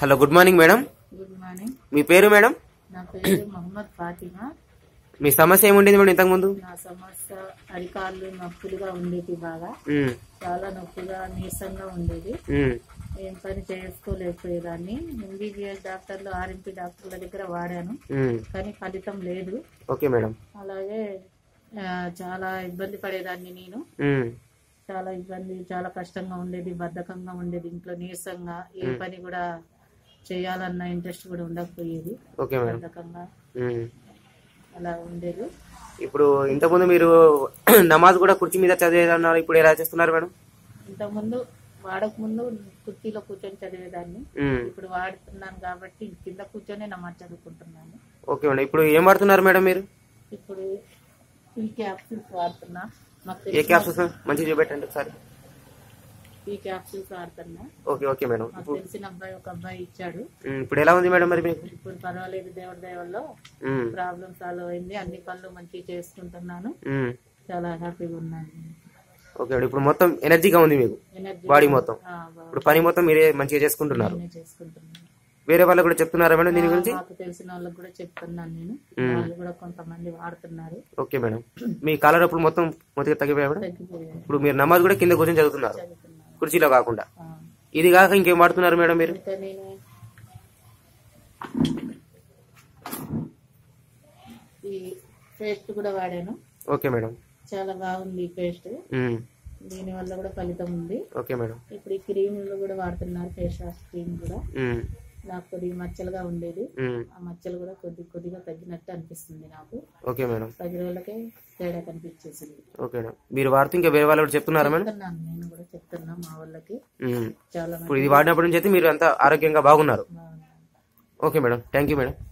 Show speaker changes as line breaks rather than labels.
Hello good morning madam
good morning
మీ పేరు madam
నా పేరు మహమ్మద్ ఫాతిమా
మీ సమస్య ఏముండేది మేడం ఇంతకుముందు
నా సమస్య అరికాళ్ళు నొప్పులుగా ఉండేది బాగా
ఉమ్,
చాలా నొప్పిగా నీరసంగా ఉండేది
ఉమ్,
ఏం పని చేసుకోలేకపోయేదాన్ని ఎంబీబీఎస్ డాక్టర్లు ఆర్ఎంపీ డాక్టర్ల దగ్గర వాడాను
ఉమ్.
కానీ ఫలితం లేదు
ఓకే మేడం
అలాగే ఆ, చాలా ఇబ్బంది పడేదాన్ని నేను
ఉమ్,
చాలా ఇబ్బంది చాలా కష్టంగా ఉండేది బద్ధకంగా ఉండేది ఇంట్లో నీరసంగా ఏ పని కూడా చేయాలన్న ఇంట్రెస్ట్ కూడా ఉండకపోయేది
ఓకే మేడం
బద్ధకంగా
ఉమ్.
అలా ఉండేది
ఇప్పుడు ఇంతకుముందు మీరు నమాజ్ కూడా కుర్చీ మీద చదివేదన్నారు ఇప్పుడు ఎలా చేస్తున్నారు మేడం
ఇంతకుముందు వాడక ముందు కుర్చీలో కూర్చొని చదివేదాన్ని
ఉమ్,
ఇప్పుడు వాడుతున్నాను కాబట్టి కింద కూర్చొని నమాజ్ చదువుకుంటున్నాను
ఓకే మేడం ఇప్పుడు ఏం వాడుతున్నారు మేడం మీరు
ఇప్పుడు ఈ క్యాప్సూల్స్ వాడుతున్నా మాకు
ఏ
తెలిసిన
క్యాప్సూల్స్ మంచిగా చూపెట్టండి ఒకసారి
ఈ క్యాప్సూల్స్ వాడుతున్నా
ఓకే ఓకే మేడం
మాకు
ఇప్పుడు
తెలిసిన అబ్బాయి ఒక అబ్బాయి ఇచ్చాడు
ఉమ్, ఇప్పుడు ఎలా ఉంది మేడం మరి మీకు
ఇప్పుడు పర్వాలేదు దేవుడి దయవల్లో
ఉమ్,
ప్రాబ్లం సాల్వ్ అయింది అన్ని పనులు మంచిగా చేసుకుంటున్నాను
ఉమ్.
చాలా హ్యాపీగా ఉన్నాను
ఓకే మేడం ఇప్పుడు మొత్తం ఎనర్జీగా ఉంది మీకు
ఎనర్జీ
బాడీ మొత్తం
ఆ, బాగా
ఇప్పుడు పని మొత్తం మీరే మంచిగా చేసుకుంటున్నారు
నేనే చేసుకుంటున్నాను
వేరే వాళ్ళు కూడా చెప్తున్నారా మేడం దీని గురించి
మాకు తెలిసిన వాళ్ళకి కూడా చెప్తున్నాను నేను వాళ్ళు కూడా కొంతమంది వాడుతున్నారు
ఓకే మేడం మీ కాలర్ అప్పుడు మొత్తం మొత్తం తగ్గిపోయా మేడం
తగ్గిపోయాయి
ఇప్పుడు మీరు నమాజ్ కూడా కింద కూర్చొని చదువుతున్నారు
చదువుతున్నాను
కుర్చీలో కాకుండా
ఆ,
ఇది కాక ఇంకేం వాడుతున్నారు మేడం మీరు
ఇంకా నేను ఈ పేస్ట్ కూడా వాడాను
ఓకే మేడం
చాలా బాగుంది ఈ పేస్ట్
ఉమ్,
దీని వల్ల కూడా ఫలితం ఉంది
ఓకే మేడం
ఇప్పుడు ఈ క్రీములు కూడా వాడుతున్నారు ఫేస్ వాష్ క్రీమ్ కూడా
ఉమ్,
నాకు కొద్దిగా మచ్చలుగా ఉండేది
ఉమ్,
ఆ మచ్చలు కూడా కొద్ది కొద్దిగా తగ్గినట్టు అనిపిస్తుంది నాకు
ఓకే మేడం
పది రోజులకే తేడా కనిపించేసింది
ఓకే మేడం మీరు వాడుతూ ఇంకా వేరే వాళ్ళు కూడా చెప్తున్నారా మేడం
చెప్తున్నాను నేను కూడా చెప్తున్నా మా వాళ్ళకి
ఉమ్,
చాలా
ఇప్పుడు ఇది వాడినప్పటి నుంచి అయితే మీరు అంతా ఆరోగ్యంగా బాగున్నారు
బాగుంది
okay madam thank you madam